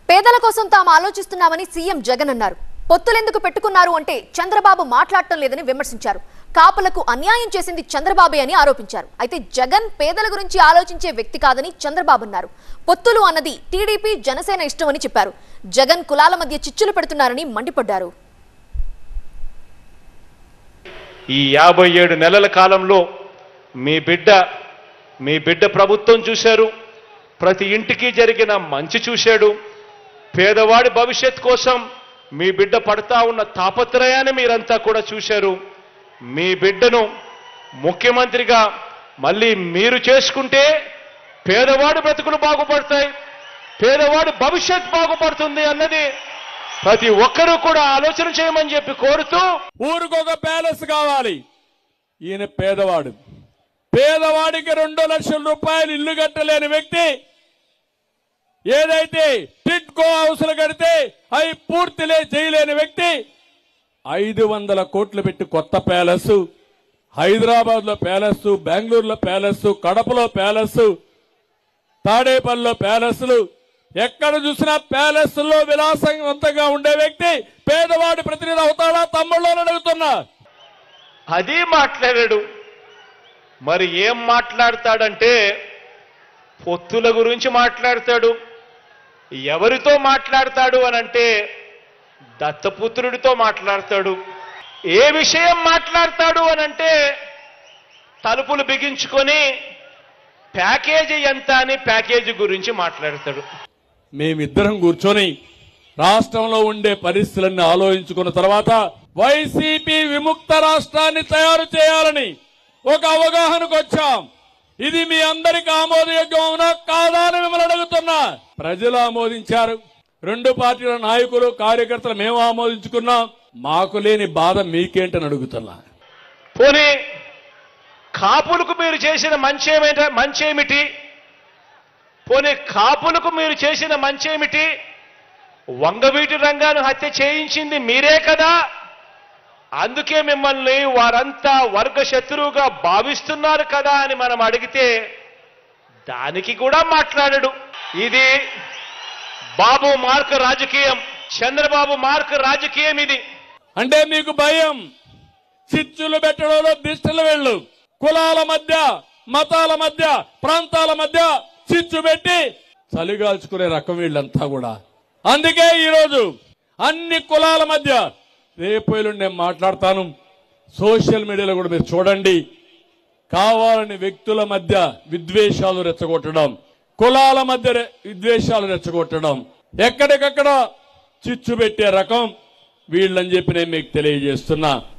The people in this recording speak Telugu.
పేదల కోసం తాము ఆలోచిస్తున్నామని సీఎం జగన్ అన్నారు పొత్తులెందుకు పెట్టుకున్నారు అంటే చంద్రబాబు మాట్లాడటం లేదని విమర్శించారు కాపులకు అన్యాయం చేసింది చంద్రబాబే అని ఆరోపించారు అయితే జగన్ పేదల గురించి ఆలోచించే వ్యక్తి కాదని చంద్రబాబు అన్నారు పొత్తులు అన్నది టీడీపీ జనసేన ఇష్టమని చెప్పారు జగన్ కులాల మధ్య చిచ్చులు పెడుతున్నారని మండిపడ్డారు ఈ యాభై ఏడు నెలల కాలంలో మీ బిడ్డ మీ బిడ్డ ప్రభుత్వం చూశారు ప్రతి ఇంటికి జరిగిన మంచి చూశాడు పేదవాడి భవిష్యత్ కోసం మీ బిడ్డ పడతా ఉన్న తాపత్రయాన్ని మీరంతా కూడా చూశారు మీ బిడ్డను ముఖ్యమంత్రిగా మళ్ళీ మీరు చేసుకుంటే పేదవాడి బ్రతుకులు బాగుపడతాయి పేదవాడి భవిష్యత్ బాగుపడుతుంది అన్నది ప్రతి ఒక్కరూ కూడా ఆలోచన చేయమని చెప్పి కోరుతూ ఊరికొక ప్యాలెస్ కావాలి ఈయన పేదవాడు పేదవాడికి రెండు లక్షల రూపాయలు ఇల్లు కట్టలేని వ్యక్తి ఏదైతే టిట్కో హౌస్లు కడితే అవి పూర్తిలే చేయలేని వ్యక్తి ఐదు వందల కోట్లు పెట్టి కొత్త ప్యాలెస్ హైదరాబాద్ లో ప్యాలెస్ బెంగళూరులో ప్యాలెస్ కడపలో ప్యాలెస్ తాడేపల్లిలో ప్యాలెస్లు ఎక్కడ చూసినా ప్యాలెస్ లో విలాసవంతంగా ఉండే వ్యక్తి పేదవాడి ప్రతినిధి అవుతాడా తమ్ముళ్ళు అని అడుగుతున్నా అది మాట్లాడాడు మరి ఏం మాట్లాడతాడంటే పొత్తుల గురించి మాట్లాడతాడు ఎవరితో మాట్లాడతాడు అని అంటే దత్తపుత్రుడితో మాట్లాడతాడు ఏ విషయం మాట్లాడతాడు అని అంటే తలుపులు బిగించుకొని ప్యాకేజీ ఎంత అని ప్యాకేజీ గురించి మాట్లాడతాడు మేమిద్దరం కూర్చొని రాష్ట్రంలో ఉండే పరిస్థితులన్నీ ఆలోచించుకున్న తర్వాత వైసీపీ విముక్త రాష్ట్రాన్ని తయారు చేయాలని ఒక అవగాహనకు వచ్చాం ఇది మీ అందరికి ఆమోదయోగ్యం అవునా కాదా అని మిమ్మల్ని అడుగుతున్నా ప్రజలు ఆమోదించారు రెండు పార్టీల నాయకులు కార్యకర్తలు మేము ఆమోదించుకున్నాం మాకు లేని బాధ మీకేంటని అడుగుతున్నా పోనీ కాపులకు మీరు చేసిన మంచి ఏమిట మంచి ఏమిటి పోనీ కాపులకు మీరు చేసిన మంచి ఏమిటి వంగవీటి రంగాను హత్య చేయించింది మీరే కదా అందుకే మిమ్మల్ని వారంతా వర్గ శత్రువుగా భావిస్తున్నారు కదా అని మనం అడిగితే దానికి కూడా మాట్లాడడు ఇది బాబు మార్క్ రాజకీయం చంద్రబాబు మార్క్ రాజకీయం ఇది అంటే మీకు భయం చిచ్చులు పెట్టడంలో దిష్టలు వెళ్ళు కులాల మధ్య మతాల మధ్య ప్రాంతాల మధ్య చిచ్చు పెట్టి చలిగాల్చుకునే రకం వీళ్ళంతా కూడా అందుకే ఈరోజు అన్ని కులాల మధ్య రేపు ఎల్లుండి నేను మాట్లాడతాను సోషల్ మీడియాలో కూడా మీరు చూడండి కావాలని వ్యక్తుల మధ్య విద్వేషాలు రెచ్చగొట్టడం కులాల మధ్య రె- విద్వేషాలు రెచ్చగొట్టడం ఎక్కడికక్కడ చిచ్చు పెట్టే రకం వీళ్ళని చెప్పి నేను మీకు తెలియజేస్తున్నా